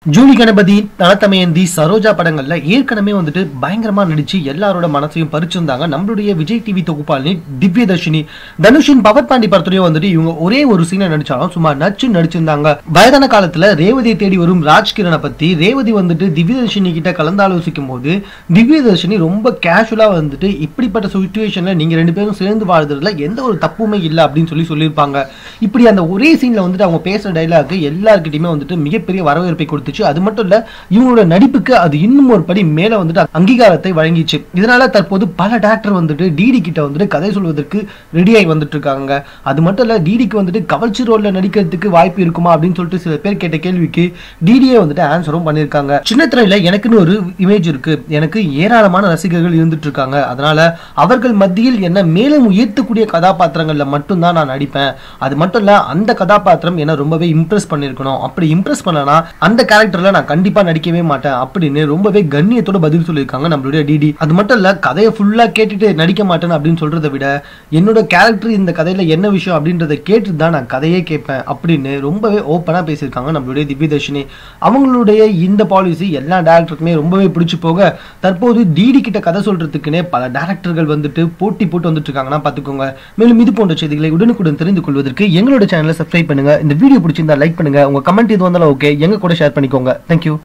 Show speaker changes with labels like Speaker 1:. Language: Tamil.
Speaker 1: ஜூலி கணபதி நலத்தமயந்தி சரோஜா படங்கள்ல ஏற்கனவே வந்துட்டு பயங்கரமா நடிச்சு எல்லாரோட மனசையும் பறிச்சிருந்தாங்க நம்மளுடைய விஜய் டிவி தொகுப்பாளினி திவ்யதர்ஷினி தனுஷின் பவர் பாண்டி படத்துலயும் வந்துட்டு இவங்க ஒரே ஒரு சீனை நடிச்சாலும் சும்மா நச்சு நடிச்சிருந்தாங்க வயதான காலத்துல ரேவதியை தேடி வரும் ராஜ்கிரனை பத்தி ரேவதி வந்துட்டு திவ்யதர்ஷினி கிட்ட கலந்தாலோசிக்கும் போது திவ்யதர்ஷினி ரொம்ப கேஷுவலா வந்துட்டு இப்படிப்பட்ட சுச்சுவேஷன்ல நீங்க ரெண்டு பேரும் சேர்ந்து வாழ்றதுல எந்த ஒரு தப்புமே இல்லை அப்படின்னு சொல்லி சொல்லியிருப்பாங்க இப்படி அந்த ஒரே சீன்ல வந்துட்டு அவங்க பேசுற டைலாக் எல்லாருக்கிட்டையுமே வந்துட்டு மிகப்பெரிய வரவேற்பை கொடுத்துச்சு அது மட்டும் இல்ல இவங்களோட நடிப்புக்கு அது இன்னும் ஒரு படி மேல வந்துட்டு அங்கீகாரத்தை வழங்கிச்சு இதனால தற்போது பல டேரக்டர் வந்துட்டு டிடி கிட்ட வந்துட்டு கதை சொல்வதற்கு ரெடி ஆகி வந்துட்டு இருக்காங்க அது மட்டும் இல்ல டிடிக்கு வந்துட்டு கவர்ச்சி ரோல்ல நடிக்கிறதுக்கு வாய்ப்பு இருக்குமா அப்படின்னு சொல்லிட்டு சில பேர் கேட்ட கேள்விக்கு டிடியே வந்துட்டு ஆன்சரும் பண்ணியிருக்காங்க சின்ன திரையில எனக்குன்னு ஒரு இமேஜ் இருக்கு எனக்கு ஏராளமான ரசிகர்கள் இருந்துட்டு இருக்காங்க அதனால அவர்கள் மத்தியில் என்ன மேலும் உயர்த்தக்கூடிய கதாபாத்திரங்கள்ல மட்டும்தான் நான் நடிப்பேன் அது மட்டும் இல்ல அந்த கதாபாத்திரம் என்ன ரொம்பவே இம்ப்ரெஸ் பண்ணிருக்கணும் அப்படி இம்ப்ரெஸ் பண்ணனா அந்த கேரக்டர்ல நான் கண்டிப்பா நடிக்கவே மாட்டேன் அப்படின்னு ரொம்பவே கண்ணியத்தோட பதில் சொல்லியிருக்காங்க நம்மளுடைய டிடி அது மட்டும் இல்ல கதையை ஃபுல்லா கேட்டுட்டு நடிக்க மாட்டேன் அப்படின்னு சொல்றதை விட என்னோட கேரக்டர் இந்த கதையில என்ன விஷயம் அப்படின்றத கேட்டுட்டு தான் நான் கதையே கேட்பேன் அப்படின்னு ரொம்பவே ஓப்பனா பேசியிருக்காங்க நம்மளுடைய திவ்யதர்ஷினி அவங்களுடைய இந்த பாலிசி எல்லா டேரக்டருக்குமே ரொம்பவே பிடிச்சு போக தற்போது டிடி கிட்ட கதை சொல்றதுக்குன்னே பல டேரக்டர்கள் வந்துட்டு போட்டி போட்டு வந்துட்டு இருக்காங்கன்னா பாத்துக்கோங்க மேலும் இது போன்ற செய்திகளை உடனுக்குடன் தெரிந்து கொள்வதற்கு எங்களோட சேனலை சப்ஸ்கிரைப் பண்ணுங்க இந்த வீடியோ பிடிச்சிருந்தா லைக் பண்ணுங்க உங்க கமெண்ட் எது வந்தாலும் ஓகே எங்க கூட ஷேர் பண்ணிக்கோங்க தேங்க்யூ